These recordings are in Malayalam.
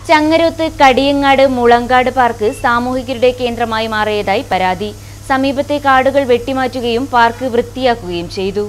ചങ്ങരോത്ത് കടിയങ്ങാട് മുളങ്കാട് പാർക്ക് സാമൂഹികരുടെ കേന്ദ്രമായി മാറിയതായി പരാതി സമീപത്തെ കാടുകൾ വെട്ടിമാറ്റുകയും പാർക്ക് വൃത്തിയാക്കുകയും ചെയ്തു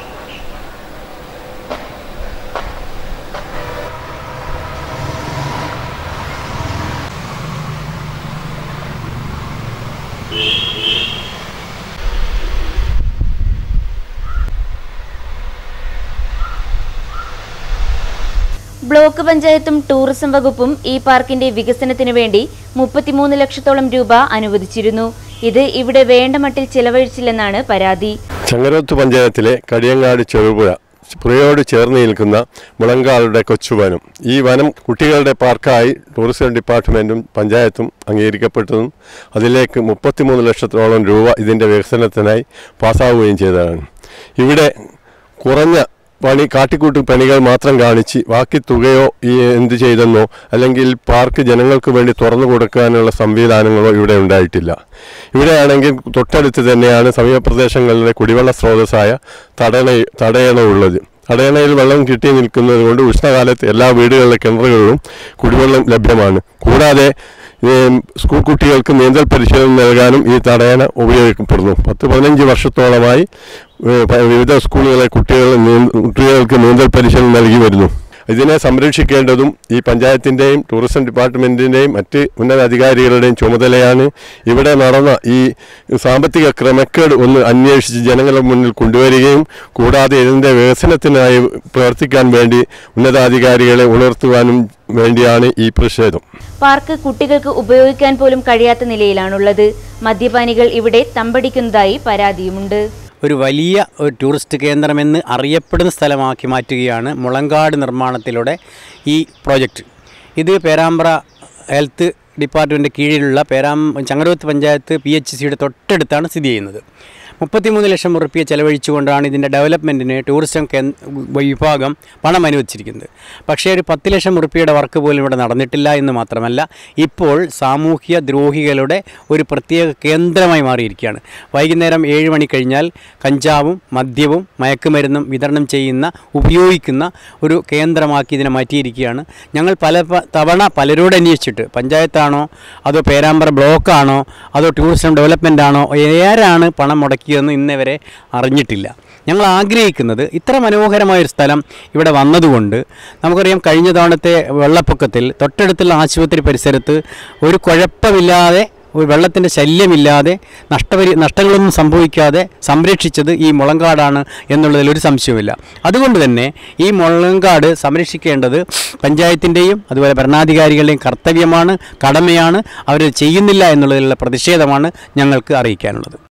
ബ്ലോക്ക് പഞ്ചായത്തും ടൂറിസം വകുപ്പും ഈ പാർക്കിന്റെ വികസനത്തിന് വേണ്ടി മുപ്പത്തിമൂന്ന് ലക്ഷത്തോളം രൂപ അനുവദിച്ചിരുന്നു ഇത് ഇവിടെ വേണ്ട മട്ടിൽ ചെലവഴിച്ചില്ലെന്നാണ് പരാതി ചങ്ങരോത്ത് പഞ്ചായത്തിലെ കടിയങ്ങാട് ചെറുപുഴ പുഴയോട് ചേർന്ന് നിൽക്കുന്ന മുളങ്കാളുടെ കൊച്ചുവനം ഈ വനം കുട്ടികളുടെ പാർക്കായി ടൂറിസം ഡിപ്പാർട്ട്മെൻറ്റും പഞ്ചായത്തും അംഗീകരിക്കപ്പെട്ടതും അതിലേക്ക് മുപ്പത്തിമൂന്ന് ലക്ഷത്തോളം രൂപ ഇതിൻ്റെ വികസനത്തിനായി പാസ്സാവുകയും ചെയ്തതാണ് ഇവിടെ കുറഞ്ഞ പണി കാട്ടിക്കൂട്ട് പണികൾ മാത്രം കാണിച്ച് ബാക്കി തുകയോ ഈ എന്ത് ചെയ്തെന്നോ അല്ലെങ്കിൽ പാർക്ക് ജനങ്ങൾക്ക് വേണ്ടി തുറന്നു കൊടുക്കാനുള്ള സംവിധാനങ്ങളോ ഇവിടെ ഉണ്ടായിട്ടില്ല ഇവിടെയാണെങ്കിൽ തൊട്ടടുത്ത് തന്നെയാണ് സമീപ പ്രദേശങ്ങളിലെ കുടിവെള്ള സ്രോതസ്സായ തടയണ തടയണ ഉള്ളത് തടയണയിൽ വെള്ളം കിട്ടി നിൽക്കുന്നത് കൊണ്ട് ഉഷ്ണകാലത്ത് എല്ലാ വീടുകളിലെ കിണറുകളിലും കുടിവെള്ളം ലഭ്യമാണ് കൂടാതെ ഏം, സ്കൂൾ കുട്ടികൾക്ക് നീന്തൽ പരിശീലനം നൽകാനും ഈ തടയണ ഉപയോഗിക്കപ്പെടുന്നു പത്ത് പതിനഞ്ച് വർഷത്തോളമായി ഏ, പ- വിവിധ സ്കൂളുകളിലെ കുട്ടികൾ നീ- കുട്ടികൾക്ക് നീന്തൽ പരിശീലനം നൽകി വരുന്നു ഇതിനെ സംരക്ഷിക്കേണ്ടതും ഈ പഞ്ചായത്തിൻ്റെയും ടൂറിസം ഡിപ്പാർട്ട്മെൻറ്റിൻ്റെയും മറ്റ് ഉന്നത അധികാരികളുടെയും ചുമതലയാണ് ഇവിടെ നടന്ന ഈ സാമ്പത്തിക ക്രമക്കേട് ഒന്ന് അന്വേഷിച്ച് ജനങ്ങളുടെ മുന്നിൽ കൊണ്ടുവരികയും കൂടാതെ ഇതിൻ്റെ വികസനത്തിനായി പ്രവർത്തിക്കാൻ വേണ്ടി ഉന്നതാധികാരികളെ ഉണർത്തുവാനും വേണ്ടിയാണ് ഈ പ്രതിഷേധം പാർക്ക് കുട്ടികൾക്ക് ഉപയോഗിക്കാൻ പോലും കഴിയാത്ത നിലയിലാണുള്ളത് മദ്യപാനികൾ ഇവിടെ തമ്പടിക്കുന്നതായി പരാതിയുമുണ്ട് ഒരു വലിയ ഒരു ടൂറിസ്റ്റ് കേന്ദ്രമെന്ന് അറിയപ്പെടുന്ന സ്ഥലമാക്കി മാറ്റുകയാണ് മുളങ്കാട് നിർമ്മാണത്തിലൂടെ ഈ പ്രോജക്റ്റ് ഇത് പേരാമ്പ്ര ഹെൽത്ത് ഡിപ്പാർട്ട്മെൻറ്റ് കീഴിലുള്ള പേരാം ചങ്ങരോത്ത് പഞ്ചായത്ത് പി എച്ച് സിയുടെ തൊട്ടടുത്താണ് സ്ഥിതി ചെയ്യുന്നത് മുപ്പത്തിമൂന്ന് ലക്ഷം റുപ്യ ചെലവഴിച്ചുകൊണ്ടാണ് ഇതിൻ്റെ ഡെവലപ്മെൻറ്റിന് ടൂറിസം കേ- വിഭാഗം പണം അനുവദിച്ചിരിക്കുന്നത് പക്ഷേ ഒരു പത്ത് ലക്ഷം റുപ്യയുടെ വർക്ക് പോലും ഇവിടെ നടന്നിട്ടില്ല എന്ന് മാത്രമല്ല ഇപ്പോൾ സാമൂഹ്യ ദ്രോഹികളുടെ ഒരു പ്രത്യേക കേന്ദ്രമായി മാറിയിരിക്കുകയാണ് വൈകുന്നേരം ഏഴ് മണി കഴിഞ്ഞാൽ കഞ്ചാവും മദ്യവും മയക്കുമരുന്നും വിതരണം ചെയ്യുന്ന ഉപയോഗിക്കുന്ന ഒരു കേന്ദ്രമാക്കി ഇതിനെ മാറ്റിയിരിക്കുകയാണ് ഞങ്ങൾ പല പ- തവണ പലരോട് അന്വേഷിച്ചിട്ട് പഞ്ചായത്താണോ അതോ പേരാമ്പ്ര ബ്ലോക്കാണോ അതോ ടൂറിസം ഡെവലപ്മെൻ്റ് ആണോ ആരാണ് പണം മുടക്കിയതെന്ന് ഇന്നേ വരെ അറിഞ്ഞിട്ടില്ല ഞങ്ങൾ ആഗ്രഹിക്കുന്നത് ഇത്ര മനോഹരമായൊരു സ്ഥലം ഇവിടെ വന്നതുകൊണ്ട് നമുക്കറിയാം കഴിഞ്ഞ തവണത്തെ വെള്ളപ്പൊക്കത്തിൽ തൊട്ടടുത്തുള്ള ആശുപത്രി പരിസരത്ത് ഒരു കുഴപ്പമില്ലാതെ ഒരു വെള്ളത്തിൻ്റെ ശല്യമില്ലാതെ നഷ്ടപരി നഷ്ടങ്ങളൊന്നും സംഭവിക്കാതെ സംരക്ഷിച്ചത് ഈ മുളങ്കാടാണ് എന്നുള്ളതിൽ ഒരു സംശയവുമില്ല അതുകൊണ്ട് തന്നെ ഈ മുളങ്കാട് സംരക്ഷിക്കേണ്ടത് പഞ്ചായത്തിൻ്റെയും അതുപോലെ ഭരണാധികാരികളുടെയും കർത്തവ്യമാണ് കടമയാണ് അവർ ചെയ്യുന്നില്ല എന്നുള്ളതിലുള്ള പ്രതിഷേധമാണ് ഞങ്ങൾക്ക് അറിയിക്കാനുള്ളത്